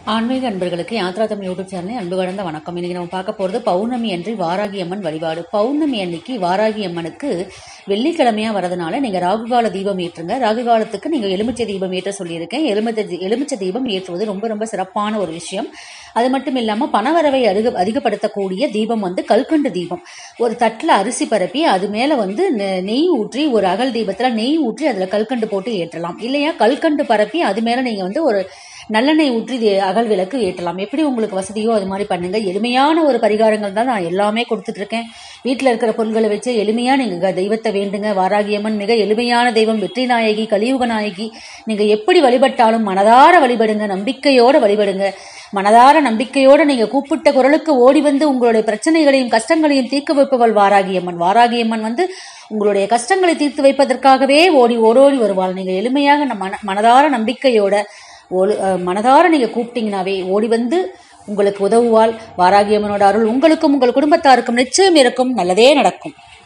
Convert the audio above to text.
ஆன்மீக அன்பர்களுக்கு யாத்ரா தமிழ் யூடியூப் சேனலில் அன்பு கடந்த வணக்கம் இன்னைக்கு நம்ம பார்க்க போகிறது பௌர்ணமி அன்றி வாராகி அம்மன் வழிபாடு பௌர்ணமி அன்னைக்கு வாராகி அம்மனுக்கு வெள்ளிக்கிழமையா வரதுனால நீங்க ராகுகால தீபம் ஏற்றுங்க ராகுகாலத்துக்கு நீங்க எலுமிச்சை தீபம் ஏற்ற சொல்லியிருக்கேன் எலுமிச்சை தீ- எலுமிச்சை தீபம் ஏற்றுவது ரொம்ப ரொம்ப சிறப்பான ஒரு விஷயம் அது மட்டும் இல்லாம பணவரவை அதிக அதிகப்படுத்தக்கூடிய தீபம் வந்து கல்கண்டு தீபம் ஒரு தட்டில் அரிசி பரப்பி அது மேல வந்து நெ- நெய் ஊற்றி ஒரு அகல் தீபத்துல நெய் ஊற்றி அதுல கல்கண்டு போட்டு ஏற்றலாம் இல்லையா கல்கண்டு பரப்பி அது மேல நீங்க வந்து ஒரு நல்லெண்ணெய் ஊற்றி இது அகல் விளக்கு ஏற்றலாம் எப்படி உங்களுக்கு வசதியோ அது மாதிரி பண்ணுங்க எளிமையான ஒரு பரிகாரங்கள் தான் நான் எல்லாமே கொடுத்துட்டு இருக்கேன் வீட்டில் இருக்கிற பொருட்களை வச்சு எளிமையா நீங்க க- தெய்வத்தை வேண்டுங்க வாராகியம்மன் மிக எளிமையான தெய்வம் வெற்றி நாயகி கலியுக நாயகி நீங்க எப்படி வழிபட்டாலும் மனதார வழிபடுங்க நம்பிக்கையோட வழிபடுங்க மனதார நம்பிக்கையோட நீங்க கூப்பிட்ட குரலுக்கு ஓடி வந்து உங்களுடைய பிரச்சனைகளையும் கஷ்டங்களையும் தீர்க்க வைப்பவள் வாராகியம்மன் வாராகியம்மன் வந்து உங்களுடைய கஷ்டங்களை தீர்த்து வைப்பதற்காகவே ஓடி ஓடோடி வருவாள் நீங்க எளிமையாக நம் மன மனதார நம்பிக்கையோட ஒரு அஹ், மனதார நீங்க கூப்பிட்டீங்கனாவே ஓடி வந்து உங்களுக்கு உதவுவாள் வாராகியம்மனோட அருள் உங்களுக்கும் உங்கள் குடும்பத்தாருக்கும் நிச்சயம் இருக்கும் நல்லதே நடக்கும்